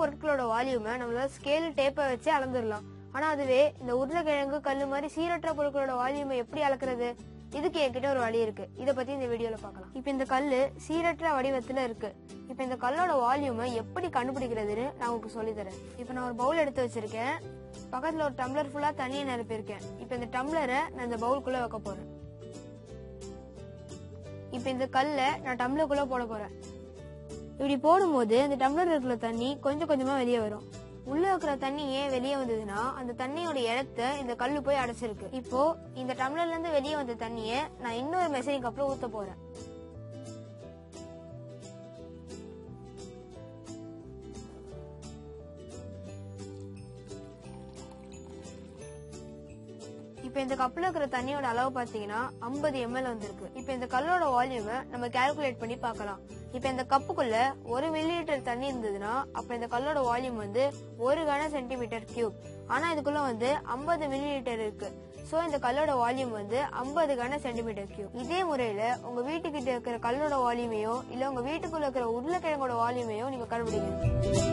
பொருட்களோட வால்யூமை நம்மளால ஸ்கேல் டேப்பை வச்சு அளந்துடலாம் ஆனா அதுவே இந்த உருளைக்கிழங்கு கல்லு மாதிரி சீரற்ற பொருட்களோட வால்யூமை எப்படி அளக்குறது இதுக்கு என்கிட்ட ஒரு வழி இருக்கு இத பத்தி இந்த வீடியோல பார்க்கலாம் இப்போ இந்த கல்லு சீரற்ற வடிவத்துல இருக்கு இப்போ இந்த கல்லோட வால்யூமை எப்படி கண்டுபிடிக்கிறதுன்னு நான் உங்களுக்கு சொல்லி தரேன் இப்போ நான் ஒரு பவுல் எடுத்து வச்சிருக்கேன் பக்கத்துல ஒரு டம்ளர் ஃபுல்லா தண்ணியை நிரப்பியிருக்கேன் இப்போ இந்த டம்ளரை நான் இந்த பவுலுக்குள்ள வைக்க போறேன் இப்போ இந்த கல்லை நான் டம்ளருக்குள்ள போட போறேன் இப்படி போடும்போது அந்த டம்ளர் இருக்கிற தண்ணி கொஞ்சம் கொஞ்சமா வெளியே வரும் உள்ள இருக்கிற தண்ணி ஏன் வெளியே வந்ததுன்னா அந்த தண்ணியோட இடத்த இந்த கல்லு போய் அடைச்சிருக்கு இப்போ இந்த டம்ளர்ல இருந்து வெளியே வந்த தண்ணிய நான் இன்னொரு மெசரிங் கப்ல ஊத்த போறேன் இப்போ இந்த கப்ல இருக்கிற தண்ணியோட அளவு பாத்தீங்கன்னா 50 ml வந்திருக்கு இப்போ இந்த கல்லோட வால்யூமை நம்ம கால்குலேட் பண்ணி பார்க்கலாம் இப்போ இந்த கப்புக்குள்ள ஒரு மில்லி லிட்டர் தண்ணி இருந்ததுன்னா அப்ப இந்த கல்லோட வால்யூம் வந்து ஒரு கன சென்டிமீட்டர் கியூப் ஆனா இதுக்குள்ள வந்து 50 மில்லி லிட்டர் இருக்கு சோ இந்த கல்லோட வால்யூம் வந்து 50 கன சென்டிமீட்டர் கியூப் இதே முறையில உங்க வீட்டுக்கிட்ட இருக்கிற கல்லோட வால்யூமையோ இல்ல உங்க வீட்டுக்குள்ள இருக்கிற உருளைக்கிழங்கோட வால்யூமையோ நீங்க கண்டுபிடிங்க